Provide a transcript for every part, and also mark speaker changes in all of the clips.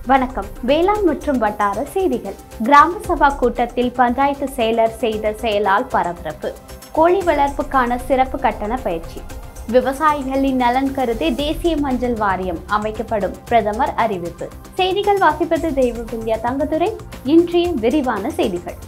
Speaker 1: வணக்கம் வேளாண் மற்றும் வட்டார செய்திகள் கிராம சபா கூட்டத்தில் பஞ்சாயத்து செயலர் செய்த செயலால் பரபரப்பு கோழி வளர்ப்புக்கான சிறப்பு கட்டண பயிற்சி விவசாயிகளின் நலன் கருதி தேசிய மஞ்சள் வாரியம் அமைக்கப்படும் பிரதமர் அறிவிப்பு செய்திகள் வாசிப்பது தெய்வபில்யா தங்கதுரை இன்றைய விரிவான செய்திகள்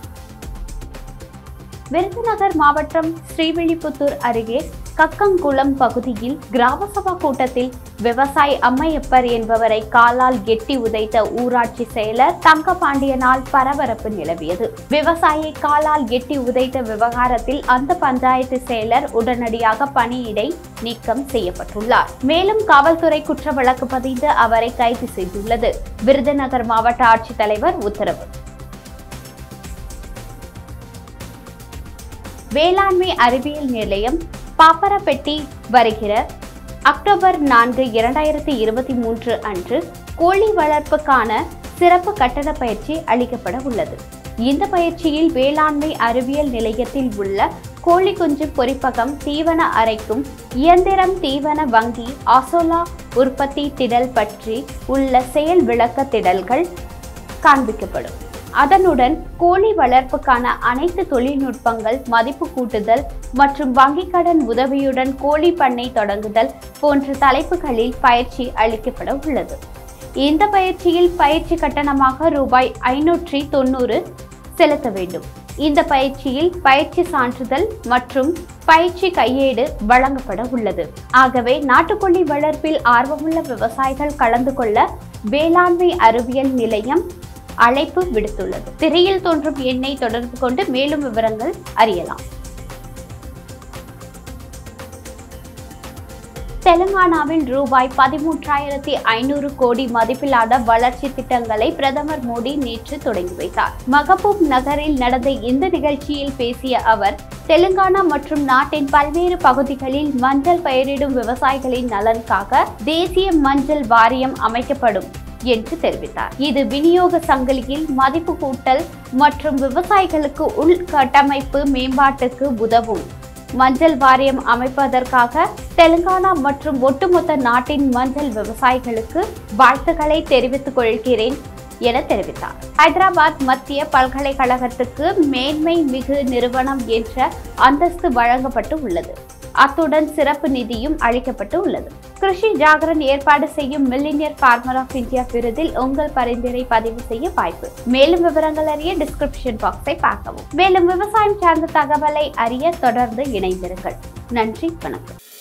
Speaker 1: விருதுநகர் மாவட்டம் ஸ்ரீவில்லிபுத்தூர் அருகே கக்கங்குளம் பகுதியில் கிராம சபா கூட்டத்தில் விவசாயி அம்மையப்பர் என்பவரை காலால் கெட்டி உதைத்த ஊராட்சி செயலர் தங்கபாண்டியனால் பரபரப்பு நிலவியது விவசாயியை காலால் கெட்டி உதைத்த விவகாரத்தில் அந்த பஞ்சாயத்து செயலர் உடனடியாக பணியிடை நீக்கம் செய்யப்பட்டுள்ளார் மேலும் காவல்துறை குற்ற வழக்கு பதிந்து அவரை கைது செய்துள்ளது விருதுநகர் மாவட்ட ஆட்சித்தலைவர் உத்தரவு வேளாண்மை அறிவியல் நிலையம் பாப்பரப்பட்டி வருகிற அக்டோபர் நான்கு இரண்டாயிரத்தி இருபத்தி மூன்று அன்று கோழி வளர்ப்புக்கான சிறப்பு கட்டண பயிற்சி அளிக்கப்பட உள்ளது இந்த பயிற்சியில் வேளாண்மை அறிவியல் நிலையத்தில் உள்ள கோழி குஞ்சு பொறிப்பகம் தீவன அறைக்கும் இயந்திரம் தீவன வங்கி ஆசோலா உற்பத்தி திடல் பற்றி உள்ள செயல் விளக்க திடல்கள் காண்பிக்கப்படும் அதனுடன் கோழி வளர்ப்புக்கான அனைத்து தொழில்நுட்பங்கள் மதிப்பு கூட்டுதல் மற்றும் வங்கிக் கடன் உதவியுடன் கோழி பண்ணை தொடங்குதல் போன்ற தலைப்புகளில் பயிற்சி அளிக்கப்பட உள்ளது இந்த பயிற்சியில் பயிற்சி கட்டணமாக ரூபாய் ஐநூற்றி தொண்ணூறு செலுத்த வேண்டும் இந்த பயிற்சியில் பயிற்சி சான்றிதழ் மற்றும் பயிற்சி கையேடு வழங்கப்பட உள்ளது ஆகவே நாட்டுக்கோழி வளர்ப்பில் ஆர்வமுள்ள விவசாயிகள் கலந்து கொள்ள வேளாண்மை அறிவியல் நிலையம் அழைப்பு விடுத்துள்ளது திரையில் தோன்றும் எண்ணை தொடர்பு கொண்டு மேலும் விவரங்கள் அறியலாம் தெலுங்கானாவில் ரூபாய் பதிமூன்றாயிரத்தி ஐநூறு கோடி மதிப்பிலான வளர்ச்சி திட்டங்களை பிரதமர் மோடி நேற்று தொடங்கி வைத்தார் மகபூப் நகரில் நடந்த இந்த நிகழ்ச்சியில் பேசிய அவர் தெலுங்கானா மற்றும் நாட்டின் பல்வேறு பகுதிகளில் மஞ்சள் பயிரிடும் விவசாயிகளின் நலனுக்காக தேசிய மஞ்சள் வாரியம் அமைக்கப்படும் என்று தெரிவித்தார் இது விநியோக சங்கிலியில் மதிப்பு கூட்டல் மற்றும் விவசாயிகளுக்கு உள்கட்டமைப்பு மேம்பாட்டுக்கு உதவும் மஞ்சள் வாரியம் அமைப்பதற்காக தெலுங்கானா மற்றும் ஒட்டுமொத்த நாட்டின் மஞ்சள் விவசாயிகளுக்கு வாழ்த்துக்களை தெரிவித்துக் கொள்கிறேன் என தெரிவித்தார் ஹைதராபாத் மத்திய பல்கலைக்கழகத்துக்கு மேன்மை மிகு நிறுவனம் என்ற அந்தஸ்து வழங்கப்பட்டு உள்ளது அத்துடன் சிறப்பு நிதியும் அளிக்கப்பட்டு உள்ளது கிருஷி ஜாகரன் ஏற்பாடு செய்யும் மில்லினியர் ஃபார்மர் ஆஃப் இந்தியா விருதில் உங்கள் பரிந்துரை பதிவு செய்ய வாய்ப்பு மேலும் விவரங்கள் அறிய டிஸ்கிரிப்ஷன் பாக்ஸை பார்க்கவும் மேலும் விவசாயம் சார்ந்த தகவலை அறிய தொடர்ந்து இணைந்திருங்கள் நன்றி வணக்கம்